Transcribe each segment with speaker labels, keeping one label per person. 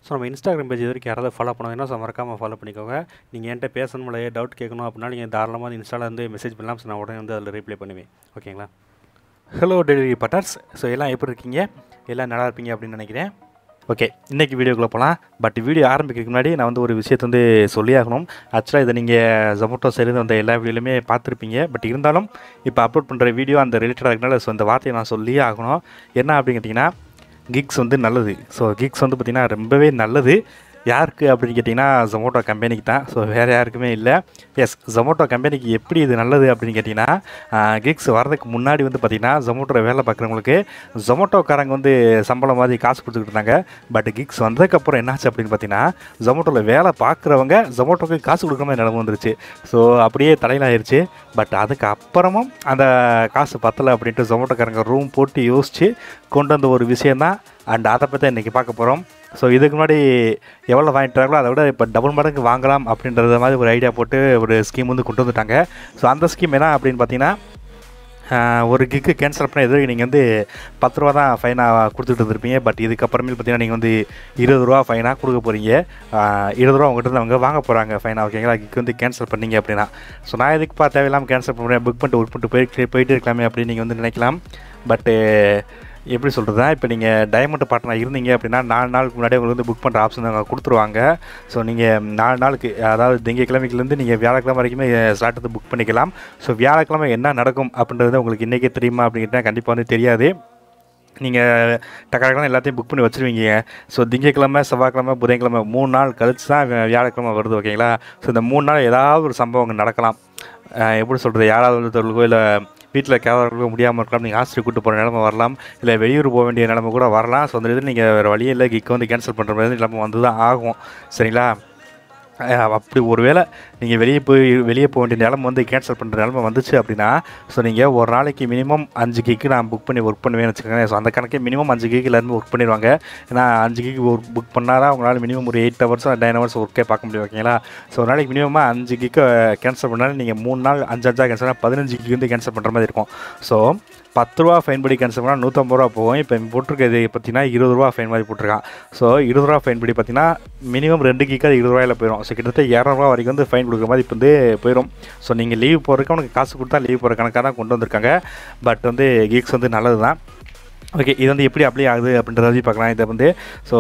Speaker 1: so நம்ம Instagram page இது வரைக்கும் யாராவது ஃபாலோ பண்ணுவாங்கன்னா ஸோ மறக்காமல் ஃபாலோ பண்ணிக்கோங்க நீங்கள் என்கிட்ட பேசணும் இல்லையே டவுட் கேட்கணும் அப்படின்னா நீங்கள் தாராளமாக இன்ஸ்டாவில் வந்து மெசேஜ் பண்ணலாம் ஸோ நான் உடனே வந்து அதில் ரிப்ளை பண்ணுவேன் ஓகேங்களா ஹலோ டெலிவரி பட்டர்ஸ் ஸோ எல்லாம் எப்படி இருக்கீங்க எல்லாம் நல்லா இருப்பீங்க அப்படின்னு நினைக்கிறேன் ஓகே இன்றைக்கி வீடியோக்குள்ளே போகலாம் பட் வீடியோ ஆரம்பிக்கிறதுக்கு முன்னாடி நான் வந்து ஒரு விஷயத்தை வந்து சொல்லியாகணும் ஆக்சுவலாக இதை நீங்கள் ஜொமேட்டோ சைடு அந்த எல்லா வீடியோலையுமே பார்த்துருப்பீங்க பட் இருந்தாலும் இப்போ அப்லோட் பண்ணுற வீடியோ அந்த ரிலேட்டடாக இருக்கனால ஸோ இந்த வார்த்தையை நான் சொல்லியே ஆகணும் என்ன அப்படின்னு கேட்டிங்கன்னா கிக்ஸ் வந்து நல்லது ஸோ கிக்ஸ் வந்து பார்த்திங்கன்னா ரொம்பவே நல்லது யாருக்கு அப்படின்னு கேட்டிங்கன்னா ஜொமேட்டோ கம்பெனிக்கு தான் ஸோ வேறு யாருக்குமே இல்லை எஸ் ஜொமேட்டோ கம்பெனிக்கு எப்படி இது நல்லது அப்படின்னு கேட்டிங்கன்னா கிக்ஸ் வரதுக்கு முன்னாடி வந்து பார்த்திங்கன்னா ஜொமேட்டோவில் வேலை பார்க்குறவங்களுக்கு ஜொமேட்டோக்காரங்க வந்து சம்பளம் மாதிரி காசு கொடுத்துக்கிட்டு இருந்தாங்க பட் கிக்ஸ் வந்ததுக்கப்புறம் என்னாச்சு அப்படின்னு பார்த்தீங்கன்னா ஜொமேட்டோவில் வேலை பார்க்குறவங்க ஜொமேட்டோக்கு காசு கொடுக்குற மாதிரி நிலம வந்துருச்சு ஸோ அப்படியே தலையிலாயிருச்சு பட் அதுக்கு அப்புறமும் அந்த காசு பத்தலை அப்படின்ட்டு ஜொமேட்டோக்காரங்க ரூம் போட்டு யோசித்து கொண்டு வந்த ஒரு விஷயந்தான் அண்ட் அதை பற்றி இன்றைக்கி பார்க்க போகிறோம் ஸோ இதுக்கு முன்னாடி எவ்வளோ வாங்கிட்டாங்களோ அதை விட இப்போ டபுள் மடங்கு வாங்கலாம் அப்படின்றத மாதிரி ஒரு ஐடியா போட்டு ஒரு ஸ்கீம் வந்து கொண்டு வந்துட்டாங்க ஸோ அந்த ஸ்கீம் என்ன அப்படின்னு பார்த்தீங்கன்னா ஆஹ், ஒரு கிக்கு கேன்சல் பண்ண எதிர்க்கு நீங்கள் வந்து பத்து ரூபா தான் ஃபைனாக கொடுத்துட்டு இருந்திருப்பீங்க பட் இதுக்கப்புறமேல் பார்த்தீங்கன்னா நீங்கள் வந்து இருபது ரூபா ஃபைனாக கொடுக்க போகிறீங்க இருபது ரூபா உங்கள்கிட்ட இருந்து அவங்க வாங்க போகிறாங்க ஃபைனாக ஓகேங்களா கிக்கு வந்து கேன்சல் பண்ணீங்க அப்படின்னா ஸோ நான் எதுக்குப்பா தேவையில்லாமல் கேன்சல் பண்ணுறேன் புக் பண்ணிட்டு ஒர்க் பண்ணிட்டு போயிட்டு போயிட்டு இருக்கலாமே அப்படின்னு நீங்கள் வந்து நினைக்கலாம் பட்டு எப்படி சொல்கிறதா இப்போ நீங்கள் டைமண்ட் பார்ட்னர் இருந்தீங்க அப்படின்னா நாலு நாளுக்கு முன்னாடி உங்களுக்கு வந்து புக் பண்ணுற ஆப்ஷன் அவங்க கொடுத்துருவாங்க ஸோ நீங்கள் நாலு நாளுக்கு அதாவது திங்கக்கிழமைக்குலேருந்து நீங்கள் வியாழக்கிழமை வரைக்குமே ஸ்லாட் வந்து புக் பண்ணிக்கலாம் ஸோ வியாழக்கிழமை என்ன நடக்கும் அப்படின்றது உங்களுக்கு இன்றைக்கே தெரியுமா அப்படிங்கிட்ட கண்டிப்பாக வந்து தெரியாது நீங்கள் டக்கடக்கலாம் எல்லாத்தையும் புக் பண்ணி வச்சுருவீங்க ஸோ திங்கக்கிழமை செவ்வாய்க்கிழமை புதன்கிழமை மூணு நாள் கழிச்சு தான் வி- வியாழக்கிழமை வருது ஓகேங்களா ஸோ இந்த மூணு நாள் ஏதாவது ஒரு சம்பவம் அங்கே நடக்கலாம் அஹ் எப்படி சொல்கிறது யாராவது வந்து தொழிலுக்கோ இல்லை வீட்டில் கேவர்களுக்கோ முடியாமல் இருக்கலாம் நீங்கள் ஹாஸ்டல் கூட்டு போகிற நிலமை வரலாம் இல்லை வெளியூர் போக வேண்டிய நிலமை கூட வரலாம் ஸோ அந்த இதில் நீங்கள் வேறு வழியே இல்லை கிக்கை வந்து கேன்சல் பண்ணுற மாதிரி நிலமை வந்து தான் ஆகும் சரிங்களா அஹ் அப்படி ஒருவேளை நீங்கள் வெளியே போய் வெளியே போக வேண்டிய நிலமை வந்து கேன்சல் பண்ணுற நிலமை வந்துச்சு அப்படின்னா ஸோ நீங்கள் ஒரு நாளைக்கு மினிமம் அஞ்சு கிக்கு நான் புக் பண்ணி ஒர்க் பண்ணுவேன்னு வச்சுக்கோங்க ஸோ அந்த கணக்கே மினிமம் அஞ்சு கிக்கு எல்லாருமே ஒர்க் பண்ணிடுவாங்க ஏன்னா அஞ்சு கிக்கு ஒர்க் புக் பண்ணால் தான் உங்களால் மினிமம் ஒரு எயிட் ஹவர்ஸ் நைன் ஹவர்ஸ் ஒர்க்கே பார்க்க முடியும் ஓகேங்களா ஸோ ஒரு நாளைக்கு மினிமமாக அஞ்சு கிக்கை கேன்சல் பண்ணாலும் நீங்கள் மூணு நாள் அஞ்சு அஞ்சா கேன்சல் பண்ணால் பதினஞ்சு கிக்கு வந்து கேன்சல் பண்ணுற மாதிரி இருக்கும் ஸோ பத்து ரூபா ஃபைன் படி கேன்சல் பண்ணால் நூற்றம்பது ரூபா போகும் இப்போ போட்டிருக்கிறது பார்த்தீங்கன்னா இருபது ரூபா ஃபைன் மாதிரி போட்டிருக்கான் ஸோ இருபது ரூபா ஃபைன் படி பார்த்தீங்கன்னா மினிமம் ரெண்டு கிக்கு அது இருபது ரூபாயில் போயிடும் ஸோ கிட்டத்தட்ட இரநூறுவா வரைக்கும் வந்து ஃபைன் கொடுக்குற மாதிரி இப்போ வந்து போயிடும் ஸோ நீங்கள் லீவ் போகிறதுக்கு அவனுக்கு காசு கொடுத்தா லீவ் போகிற கணக்காக தான் கொண்டு வந்திருக்காங்க பட் வந்து கீக்ஸ் வந்து நல்லது தான் ஓகே இது வந்து எப்படி அப்ளை ஆகுது அப்படின்றத பற்றி பார்க்கலாம் இதை வந்து ஸோ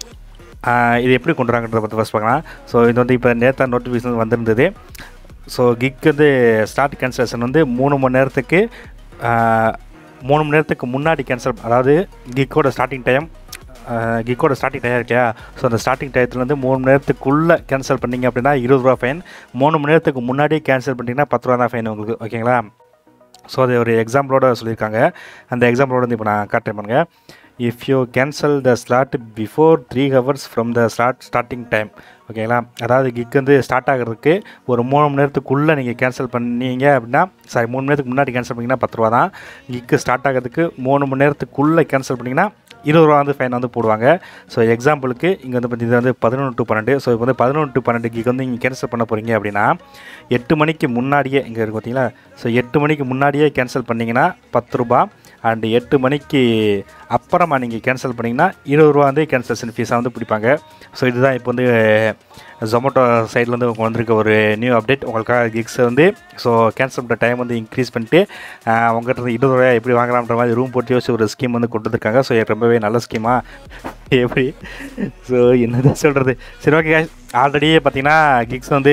Speaker 1: இது எப்படி கொண்டு வராங்கன்றத பற்றி ஃபஸ்ட் பார்க்கலாம் ஸோ இது வந்து இப்போ நேற்று நோட்டிஃபிகேஷன் வந்திருந்தது ஸோ கிக் வந்து ஸ்டார்ட் கேன்சலேஷன் வந்து மூணு மணி நேரத்துக்கு ஆஹ், மூணு மணி நேரத்துக்கு முன்னாடி கேன்சல் அதாவது கிக்கோட ஸ்டார்டிங் டைம் கிக்கோட ஸ்டார்டிங் டைம் இருக்கியா ஸோ அந்த ஸ்டார்டிங் டயத்துலேருந்து மூணு மணி நேரத்துக்குள்ளே கேன்சல் பண்ணீங்க அப்படின்னா இருபது ரூபா ஃபைன் மூணு மணி நேரத்துக்கு முன்னாடியே கேன்சல் பண்ணிட்டீங்கன்னா பத்து ரூபா தான் ஃபைன் உங்களுக்கு ஓகேங்களா ஸோ அது ஒரு எக்ஸாம்பிளோட சொல்லியிருக்காங்க அந்த எக்ஸாம்பிளோட வந்து இப்போ நான் காட்டுறேன் பாருங்க if you cancel the slot before three hours from the slot starting time ஓகேங்களா அதாவது கிக் வந்து ஸ்டார்ட் ஆகிறதுக்கு ஒரு மூணு மணி நேரத்துக்குள்ளே நீங்கள் கேன்சல் பண்ணீங்க அப்படின்னா சாரி மூணு மணி நேரத்துக்கு முன்னாடி கேன்சல் பண்ணிங்கன்னா பத்து ரூபா தான் கிக்கு ஸ்டார்ட் ஆகிறதுக்கு மூணு மணி நேரத்துக்குள்ளே கேன்சல் பண்ணிங்கன்னா இருபது ரூபா வந்து ஃபைன் வந்து போடுவாங்க ஸோ எக்ஸாம்பிளுக்கு இங்கே வந்து பார்த்தி- இது வந்து பதினொன்று டு பன்னெண்டு ஸோ இப்போ வந்து பதினொன்று டு பன்னெண்டு கிக் வந்து நீங்கள் கேன்சல் பண்ண போகிறீங்க அப்படின்னா எட்டு மணிக்கு முன்னாடியே இங்கே இருக்கு பார்த்தீங்களா ஸோ எட்டு மணிக்கு முன்னாடியே கேன்சல் பண்ணிங்கன்னா பத்து ரூபா அண்டு எட்டு மணிக்கு அப்புறமா நீங்கள் கேன்சல் பண்ணிங்கன்னா இருபது ரூபா வந்து கேன்சலேஷன் ஃபீஸாக வந்து பிடிப்பாங்க ஸோ இதுதான் இப்போ வந்து ஜொமேட்டோ சைட்லேருந்து வந்திருக்க ஒரு நியூ அப்டேட் உங்களுக்காக கிக்ஸை வந்து ஸோ கேன்சல் பண்ணுற டைம் வந்து இன்க்ரீஸ் பண்ணிட்டு ஆஹ், உங்ககிட்ட இருந்து இருபது ரூபாய் எப்படி வாங்கலாம்ன்ற மாதிரி ரூம் போட்டு யோசிச்சு ஒரு ஸ்கீம் வந்து கொண்டு வந்திருக்காங்க ஸோ இது ரொம்பவே நல்ல ஸ்கீமா எப்படி ஸோ என்னதான் சொல்கிறது சரி ஓகே ஆல்ரெடியே பார்த்தீங்கன்னா கிக்ஸ் வந்து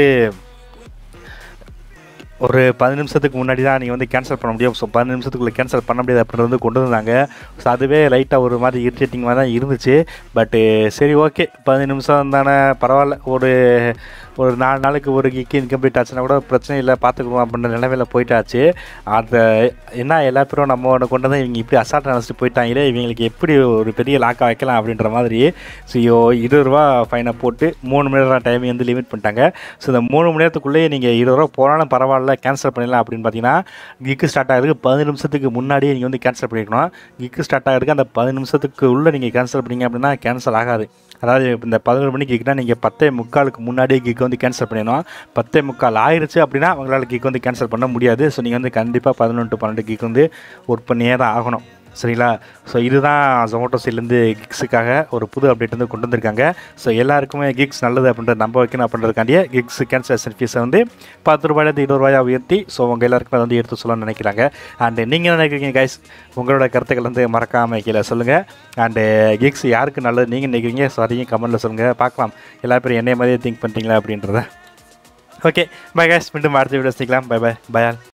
Speaker 1: ஒரு பதினஞ்சு நிமிஷத்துக்கு முன்னாடி தான் நீங்கள் வந்து கேன்சல் பண்ண முடியும் ஸோ பதினஞ்சு நிமிஷத்துக்குள்ளே கேன்சல் பண்ண முடியாது அப்படின்றது வந்து கொண்டு வந்தாங்க ஸோ அதுவே லைட்டாக ஒரு மாதிரி இரிட்டேட்டிங்காக தான் இருந்துச்சு பட்டு சரி ஓகே பதினஞ்சு நிமிஷம் தானே பரவாயில்ல ஒரு ஒரு நாலு நாளைக்கு ஒரு கிக்கு இன்கம்ப்ளீட் ஆச்சுன்னா கூட பிரச்சனை இல்லை பார்த்துக்குவோம் அப்படின்ற நிலைமையில் போயிட்டாச்சு அந்த என்ன எல்லா பேரும் நம்ம ஒன்று கொண்டு வந்து இவங்க இப்படி அசால்ட் நினச்சிட்டு போயிட்டாங்களே இவங்களுக்கு எப்படி ஒரு பெரிய லாக்காக வைக்கலாம் அப்படின்ற மாதிரி ஸோ இருபது ரூபா ஃபைனை போட்டு மூணு மணி நேரம் டைம் வந்து லிமிட் பண்ணிட்டாங்க ஸோ இந்த மூணு மணி நேரத்துக்குள்ளேயே நீங்கள் இருபது ரூபா போனாலும் பரவாயில்ல கேன்சல் பண்ணிடலாம் அப்படின்னு பார்த்தீங்கன்னா கிக்கு ஸ்டார்ட் ஆகிறதுக்கு பதினஞ்சு நிமிஷத்துக்கு முன்னாடியே நீங்கள் வந்து கேன்சல் பண்ணிக்கணும் கிக்கு ஸ்டார்ட் ஆகிறதுக்கு அந்த பதினஞ்சு நிமிஷத்துக்கு உள்ளே நீங்கள் கேன்சல் பண்ணீங்க அப்படின்னா கேன்சல் ஆகாது அதாவது இப்ப இந்த பதினொரு மணிக்கு கிக்னா நீங்கள் பத்தே முக்காலுக்கு முன்னாடியே கிக் வந்து கேன்சல் பண்ணிடணும் பத்தே முக்கால் ஆயிருச்சு அப்படின்னா உங்களால் கிக் வந்து கேன்சல் பண்ண முடியாது ஸோ நீங்கள் வந்து கண்டிப்பாக பதினொன்று டு பன்னெண்டு கிக் வந்து ஒர்க் பண்ணியே தான் ஆகணும் சரிங்களா ஸோ இதுதான் ஜொமேட்டோ சைட்லேருந்து கிக்ஸுக்காக ஒரு புது அப்டேட் வந்து கொண்டு வந்திருக்காங்க ஸோ எல்லாருக்குமே கிக்ஸ் நல்லது அப்படின்றத நம்ப வைக்கணும் அப்படின்றதுக்காண்டியே கிக்ஸ் கேன்சலேஷன் ஃபீஸை வந்து பத்து ரூபாயிலேருந்து இருபது ரூபாயா உயர்த்தி ஸோ உங்கள் எல்லாருக்குமே அதை வந்து எடுத்து சொல்லணும்னு நினைக்கிறாங்க அண்டு நீங்கள் என்ன நினைக்கிறீங்க கைஸ் உங்களோட கருத்துக்கள் வந்து மறக்காமல் கீழே சொல்லுங்கள் அண்டு கிக்ஸ் யாருக்கு நல்லது நீங்கள் நினைக்கிறீங்க ஸோ அதையும் கமெண்ட்டில் சொல்லுங்கள் பார்க்கலாம் எல்லா பேரும் என்னைய மாதிரியே திங்க் பண்ணுறீங்களா அப்படின்றத ஓகே பை கைஸ் மீண்டும் அடுத்த வீடியோ சந்திக்கலாம் பை பை பயால்